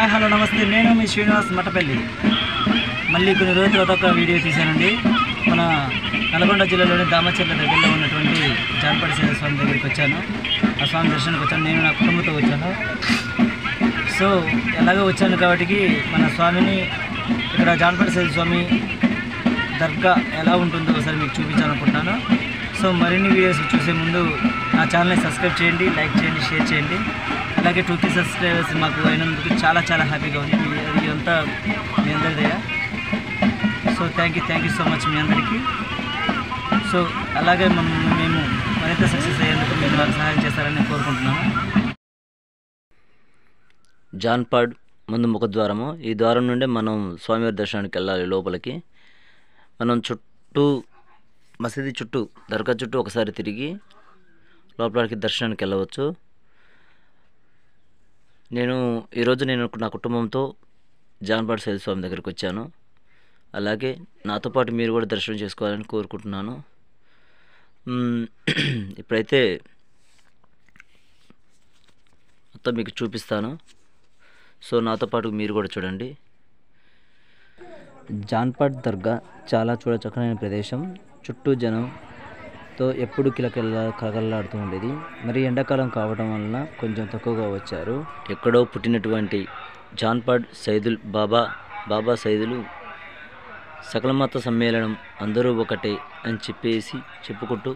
Hi hello నమస్తే నేను మీ శ్రీనివాస్ మటపల్లి మళ్ళీ కొన్ని రోజుల తర్వాత ఒక వీడియో తీశానండి మన నల్గొండ జిల్లాలోని దామచర్ల దగ్గరలో ఉన్నటువంటి జానపడి సేవ స్వామి దగ్గరికి వచ్చాను ఆ స్వామి దర్శనానికి వచ్చాను నేను నా కుటుంబంతో వచ్చాను సో ఎలాగో వచ్చాను కాబట్టి మన స్వామిని ఇక్కడ జానపడి సేవ స్వామి దర్గా ఎలా ఉంటుందో ఒకసారి మీకు చూపించాలనుకుంటున్నాను సో మరిన్ని వీడియోస్ చూసే ముందు నా ఛానల్ని సబ్స్క్రైబ్ చేయండి లైక్ చేయండి షేర్ చేయండి అలాగే టూ కే సబ్స్క్రైబర్స్ మాకు అయినందుకు చాలా చాలా హ్యాపీగా ఉంది మీ- అది అంతా మీ అందరిదయా so thank you thank you so much మీ అందరికీ సో అలాగే మనం మేము మరింత సక్సెస్ అయ్యేందుకు మీరు నాకు సహాయం చేస్తారని నేను కోరుకుంటున్నాను జాన్పాడ్ ముందు ముఖద్వారము ఈ ద్వారం నుండే మనం స్వామివారి దర్శనానికి వెళ్ళాలి లోపలికి మనం చుట్టూ మసీదీ చుట్టూ దర్గా చుట్టూ ఒకసారి తిరిగి లోపలికి దర్శనానికి వెళ్ళవచ్చు నేను ఈరోజు నేను నా కుటుంబంతో జాన్పాడ్ సైజ్ స్వామి దగ్గరికి వచ్చాను అలాగే నాతో పాటు మీరు కూడా దర్శనం చేసుకోవాలని కోరుకుంటున్నాను మ్మ్. ఇప్పుడైతే మొత్తం మీకు చూపిస్తాను సో నాతో పాటు మీరు కూడా చూడండి జాన్పాడ్ దర్గా చాలా చూడచక్కనైన ప్రదేశం చుట్టూ జనంతో ఎప్పుడు కిలకిల కలకల్లాడుతూ ఉండేది మరి ఎండాకాలం కావడం వలన కొంచెం తక్కువగా వచ్చారు ఎక్కడో పుట్టినటువంటి జాన్పాడ్ సైదుల్ బాబా బాబా సైదులు సకలమత సమ్మేళనం అందరూ ఒకటే అని చెప్పేసి చెప్పుకుంటూ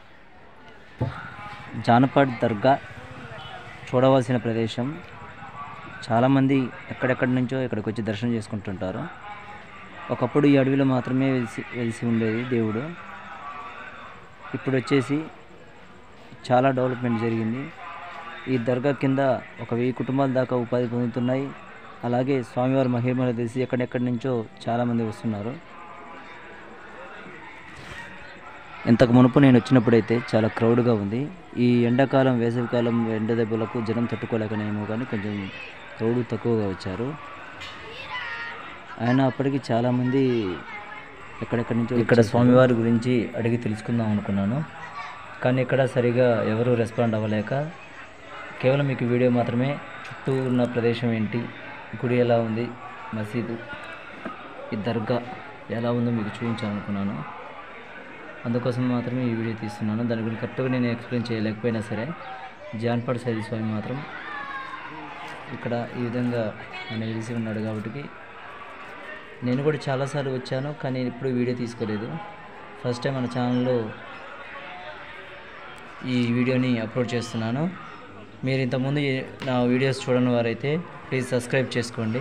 జానపాడ్ దర్గా చూడవలసిన ప్రదేశం చాలామంది ఎక్కడెక్కడి నుంచో ఇక్కడికి వచ్చి దర్శనం చేసుకుంటుంటారు ఒకప్పుడు ఈ అడవిలో మాత్రమే వెలిసి వెలిసి ఉండేది దేవుడు ఇప్పుడు వచ్చేసి చాలా డెవలప్మెంట్ జరిగింది ఈ దర్గా కింద ఒక వెయ్యి కుటుంబాల దాకా ఉపాధి పొందుతున్నాయి అలాగే స్వామివారి మహిమలు తెలిసి ఎక్కడెక్కడి నుంచో చాలామంది వస్తున్నారు ఇంతకు మునుపు నేను వచ్చినప్పుడైతే చాలా క్రౌడ్గా ఉంది ఈ ఎండాకాలం వేసవికాలం ఎండ దెబ్బలకు జనం తట్టుకోలేకనేమో కానీ కొంచెం క్రౌడ్ తక్కువగా వచ్చారు ఆయన అప్పటికి చాలామంది ఎక్కడెక్కడి నుంచో ఇక్కడ స్వామివారి గురించి అడిగి తెలుసుకుందాం అనుకున్నాను కానీ ఇక్కడ సరిగా ఎవరు రెస్పాండ్ అవ్వలేక కేవలం మీకు వీడియో మాత్రమే చుట్టూ ఉన్న ప్రదేశం ఏంటి గుడి ఎలా ఉంది మసీదు ఈ దర్గా ఎలా ఉందో మీకు చూపించాలనుకున్నాను అందుకోసం మాత్రమే ఈ వీడియో తీస్తున్నాను దాని గురించి కరెక్ట్గా నేను ఎక్స్ప్లెయిన్ చేయలేకపోయినా సరే జాన్పాడ్ సైజు స్వామి మాత్రం ఇక్కడ ఈ విధంగా ఆయన వెలిసి ఉన్నాడు కాబట్టి నేను కూడా చాలాసార్లు వచ్చాను కానీ ఇప్పుడు వీడియో తీసుకోలేదు ఫస్ట్ టైం మన ఛానల్లో ఈ వీడియోని అప్లోడ్ చేస్తున్నాను మీరు ఇంతకుముందు ఏ- నా వీడియోస్ చూడని వారైతే ప్లీజ్ సబ్స్క్రైబ్ చేసుకోండి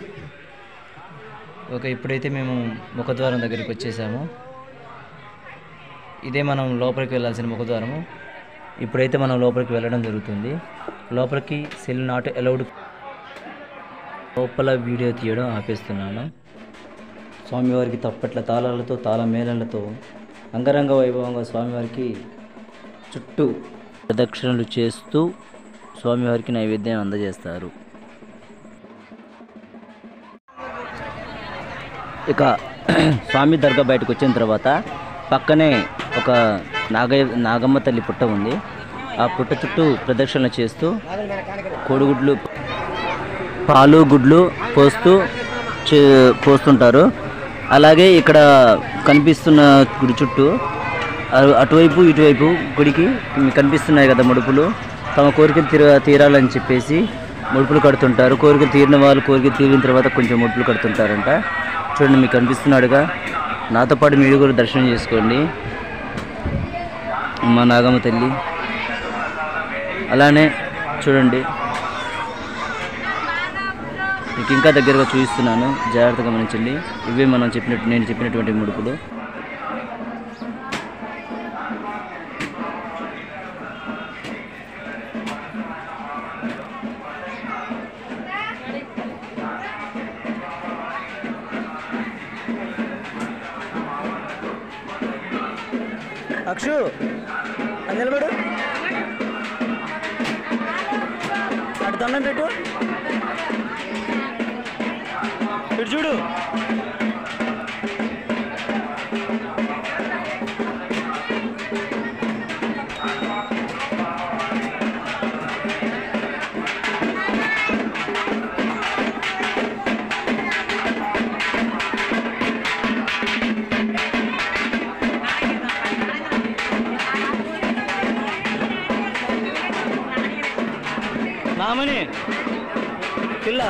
ఓకే ఇప్పుడైతే మేము ముఖద్వారం దగ్గరికి వచ్చేసాము ఇదే మనం లోపలికి వెళ్ళాల్సిన ముఖద్వారము ఇప్పుడైతే మనం లోపలికి వెళ్ళడం జరుగుతుంది లోపలికి సెల్ నాట్ అలౌడ్ లోపల వీడియో తీయడం ఆపేస్తున్నాను స్వామివారికి తప్పట్ల తాళాలతో తాళ మేళలతో అంగరంగ వైభవంగా స్వామివారికి చుట్టూ ప్రదక్షిణలు చేస్తూ స్వామివారికి నైవేద్యం అందజేస్తారు ఇక స్వామి దర్గా బయటకు వచ్చిన తర్వాత పక్కనే ఒక నాగయ్య నాగమ్మ తల్లి పుట్ట ఉంది ఆ పుట్ట చుట్టూ ప్రదక్షిణలు చేస్తూ కోడిగుడ్లు పాలు గుడ్లు పోస్తూ చే- పోస్తుంటారు అలాగే ఇక్కడ కనిపిస్తున్న గుడి చుట్టూ అటు- అటువైపు ఇటువైపు గుడికి మీకు కనిపిస్తున్నాయి కదా ముడుపులు తమ కోరికలు తీర తీరాలని చెప్పేసి ముడుపులు కడుతుంటారు కోరికలు తీరిన వాళ్ళు కోరికలు తీరిన తర్వాత కొంచెం ముడుపులు కడుతుంటారంట చూడండి మీకు కనిపిస్తున్నాడుగా నాతో పాటు మీరు కూడా దర్శనం చేసుకోండి మా నాగమ్మ తల్లి అలానే చూడండి మీకు ఇంకా దగ్గరగా చూపిస్తున్నాను జాగ్రత్తగా గమనించండి ఇవే మనం చెప్పినట్టు నేను చెప్పినటువంటి ముడుపులు అక్షు అది నిలబడు అటు దండం పెట్టు ఇటు చూడు పిల్ల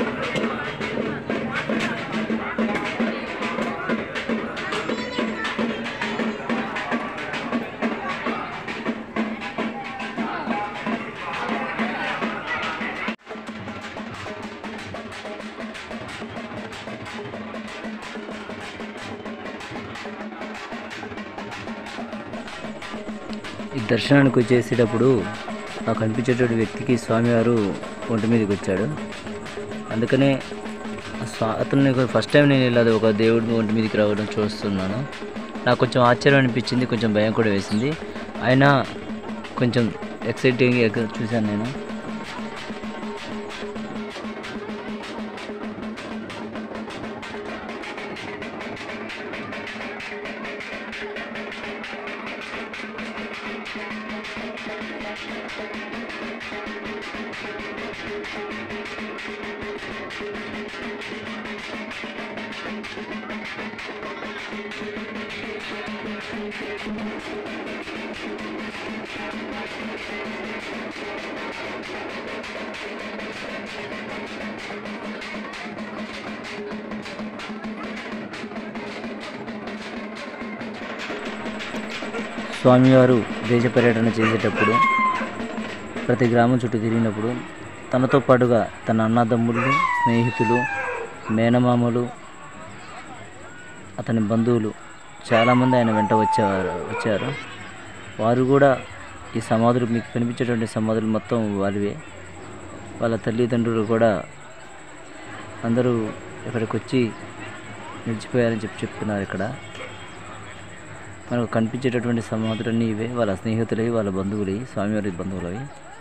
ఈ దర్శనానికి వచ్చేసేటప్పుడు ఆ కనిపించేటువంటి వ్యక్తికి స్వామివారు ఒంటి మీదకి వచ్చాడు అందుకనే ఆ స్వా అతన్ని ఫస్ట్ టైం నేను ఇలా ఒక దేవుడి ఒంటి మీదకి రావడం చూస్తున్నాను నాకు కొంచెం ఆశ్చర్యం అనిపించింది కొంచెం భయం కూడా వేసింది అయినా కొంచెం ఎక్సైటింగ్ చూశాను నేను స్వామివారు దేశ పర్యటన చేసేటప్పుడు ప్రతి గ్రామం చుట్టూ తిరిగినప్పుడు తనతో పాటుగా తన అన్నదమ్ములు స్నేహితులు మేనమామలు అతని బంధువులు చాలామంది ఆయన వెంట వచ్చేవారు వచ్చారు వారు కూడా ఈ సమాధులు మీకు కనిపించేటువంటి సమాధులు మొత్తం వారివే వాళ్ళ తల్లిదండ్రులు కూడా అందరూ ఇక్కడికి వచ్చి నిలిచిపోయారని చెప్పి చెప్తున్నారు ఇక్కడ మనకు కనిపించేటటువంటి సమాధులన్నీ ఇవే వాళ్ళ స్నేహితులవి వాళ్ళ బంధువులవి స్వామివారి బంధువులవి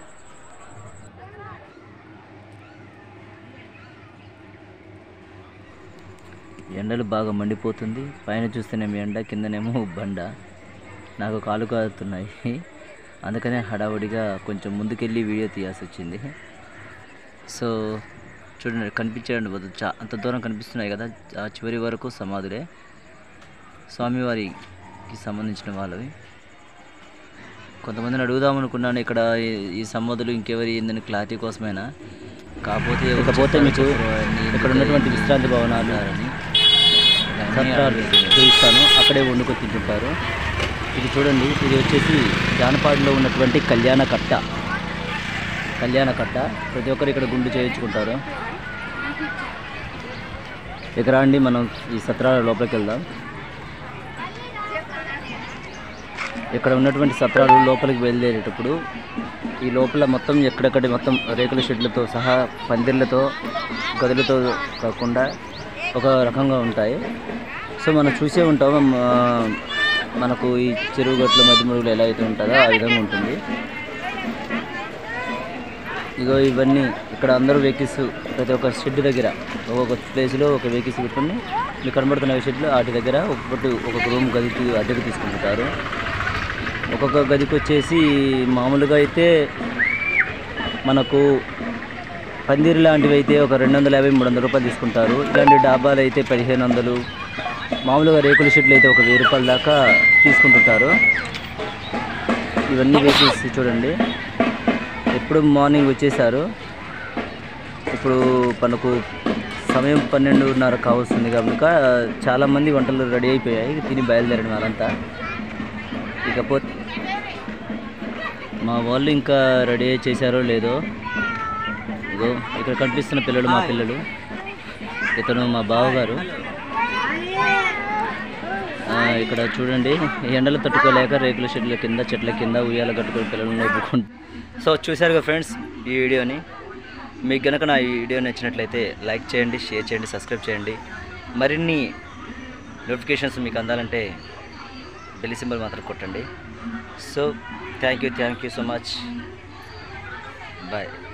ఎండలు బాగా మండిపోతుంది పైన చూస్తేనేమో ఎండ కిందనేమో బండ నాకు కాలు కాలుతున్నాయి అందుకనే హడావుడిగా కొంచెం ముందుకెళ్ళి వీడియో తీయాల్సి వచ్చింది సో చూడండి కనిపించండి వద్దు చా అంత దూరం కనిపిస్తున్నాయి కదా ఆ చివరి వరకు సమాధులే స్వామివారికి సంబంధించిన వాళ్ళవి కొంతమందిని అడుగుదాం అనుకున్నాను ఇక్కడ ఈ- ఈ సమాధులు ఇంకెవరి ఏందని క్లారిటీ కోసమైనా కాకపోతే ఎవరు ఇకపోతే చెప్పారో మీకు చెప్పారో అని ఇక్కడ ఉన్నటువంటి విశ్రాంతి భవనాలు అని సత్రాలు చూపిస్తాను అక్కడే వండుకొని తింటుంటారు ఇది చూడండి ఇది వచ్చేసి జానపాడులో ఉన్నటువంటి కళ్యాణ కట్ట కళ్యాణ కట్ట ప్రతి ఒక్కరు ఇక్కడ గుండు చేయించుకుంటారు ఇక్కడ అండి మనం ఈ సత్రాల లోపలికి వెళ్దాం ఇక్కడ ఉన్నటువంటి సత్రాలు లోపలికి బయలుదేరేటప్పుడు ఈ లోపల మొత్తం ఎక్కడెక్కడ మొత్తం రేకుల షెడ్లతో సహా పందిర్లతో గదులతో కాకుండా ఒక రకంగా ఉంటాయి సో మనం చూసే ఉంటాం ఆ, మనకు ఈ చెరువు గట్ల మధ్య మురుగులు ఎలా అయితే ఉంటుందో ఆ విధంగా ఉంటుంది ఇగో ఇవన్నీ ఇక్కడ అందరూ వెహికల్స్ ప్రతి ఒక్క షెడ్ దగ్గర ఒక్కొక్క ప్లేస్లో ఒక వెహికల్స్ పెట్టుకుని మీకు కనబడుతున్న షెడ్లు వాటి దగ్గర ఒక్కొక్కటి ఒక్కొక్క రూమ్ గదికి అద్దెకు తీసుకుంటారు ఒక్కొక్క గదికి వచ్చేసి మామూలుగా అయితే మనకు పందిరి లాంటివి అయితే ఒక రెండు వందల యాభై మూడు వందల రూపాయలు తీసుకుంటారు ఇలాంటి డాబాలు అయితే పదిహేను వందలు మామూలుగా రేకుల షెడ్లు అయితే ఒక వెయ్యి రూపాయల దాకా తీసుకుంటుంటారు ఇవన్నీ వెహికల్స్ చూడండి ఎప్పుడు మార్నింగ్ వచ్చేసారు ఇప్పుడు మనకు సమయం పన్నెండున్నర కావస్తుంది కనుక చాలామంది వంటలు రెడీ అయిపోయాయి తిని బయలుదేరడం వాళ్ళంతా ఇకపోతే మా వాళ్ళు ఇంకా రెడీ చేశారో లేదో ఇగో ఇక్కడ కనిపిస్తున్న పిల్లలు మా పిల్లలు ఇతను మా బావగారు ఆ, ఇక్కడ చూడండి ఈ ఎండలు తట్టుకోలేక రేకుల షెడ్ల కింద చెట్ల కింద ఉయ్యాల కట్టుకుని పిల్లలు నవ్వుకుంటు సో చూశారుగా ఫ్రెండ్స్ ఈ వీడియోని మీకు గనక నా ఈ వీడియో నచ్చినట్లయితే లైక్ చేయండి షేర్ చేయండి సబ్స్క్రైబ్ చేయండి మరిన్ని నోటిఫికేషన్స్ మీకు అందాలంటే బెల్ సింబల్ మాత్రం కొట్టండి so thank you thank you so much bye